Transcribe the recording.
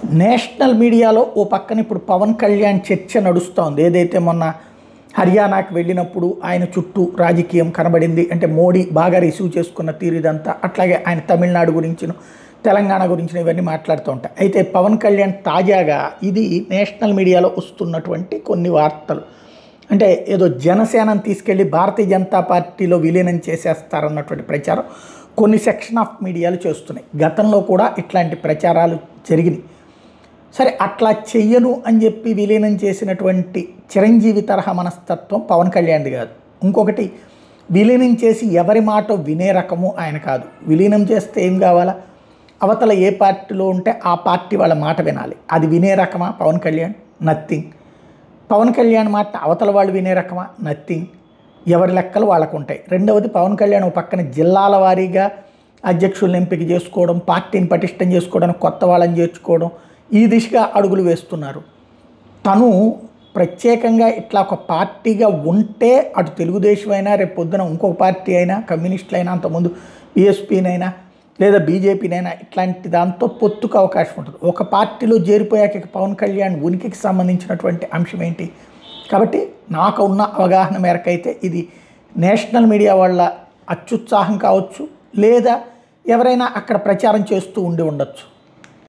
national మీడియాలో ఓ పక్కన ఇప్పుడు పవన్ కళ్యాణ్ చర్చ నడుస్తోంది ఏదైతే మొన్న హర్యానాకు వెళ్ళినప్పుడు ఆయన చుట్టూ రాజకీయం కనబడింది అంటే మోడీ బాగా రిసీవ్ చేసుకున్న తీరు ఇదంతా అట్లాగే ఆయన తమిళనాడు గురించిను తెలంగాణ గురించిన ఇవన్నీ మాట్లాడుతూ ఉంటాయి అయితే పవన్ కళ్యాణ్ తాజాగా ఇది నేషనల్ మీడియాలో వస్తున్నటువంటి కొన్ని వార్తలు అంటే ఏదో జనసేనను తీసుకెళ్ళి భారతీయ జనతా పార్టీలో విలీనం చేసేస్తారన్నటువంటి ప్రచారం కొన్ని సెక్షన్ ఆఫ్ మీడియాలు చేస్తున్నాయి గతంలో కూడా ఇట్లాంటి ప్రచారాలు జరిగినాయి సరే అట్లా చెయ్యను అని చెప్పి విలీనం చేసినటువంటి చిరంజీవి తరహా మనస్తత్వం పవన్ కళ్యాణ్ది కాదు ఇంకొకటి విలీనం చేసి ఎవరి మాట వినే రకము ఆయన కాదు విలీనం చేస్తే ఏం కావాలా అవతల ఏ పార్టీలో ఉంటే ఆ పార్టీ వాళ్ళ మాట వినాలి అది వినే రకమా పవన్ కళ్యాణ్ నథింగ్ పవన్ కళ్యాణ్ మాట అవతల వాళ్ళు వినే రకమా నథింగ్ ఎవరి లెక్కలు వాళ్ళకు ఉంటాయి రెండవది పవన్ కళ్యాణ్ ఒక పక్కన జిల్లాల వారీగా అధ్యక్షులను ఎంపిక చేసుకోవడం పార్టీని పటిష్టం చేసుకోవడం కొత్త వాళ్ళని చేర్చుకోవడం ఈ దిశగా అడుగులు వేస్తున్నారు తను ప్రత్యేకంగా ఇట్లా ఒక పార్టీగా ఉంటే అటు తెలుగుదేశం అయినా రేపు పొద్దున ఇంకొక పార్టీ అయినా కమ్యూనిస్టులు అయినా అంతకుముందు బీఎస్పీనైనా లేదా బీజేపీనైనా ఇట్లాంటి దాంతో పొత్తుకు అవకాశం ఉంటుంది ఒక పార్టీలో చేరిపోయాక ఇక పవన్ కళ్యాణ్ ఉనికికి సంబంధించినటువంటి అంశం ఏంటి కాబట్టి నాకు ఉన్న అవగాహన మేరకైతే ఇది నేషనల్ మీడియా వాళ్ళ అత్యుత్సాహం కావచ్చు లేదా ఎవరైనా అక్కడ ప్రచారం చేస్తూ ఉండి ఉండొచ్చు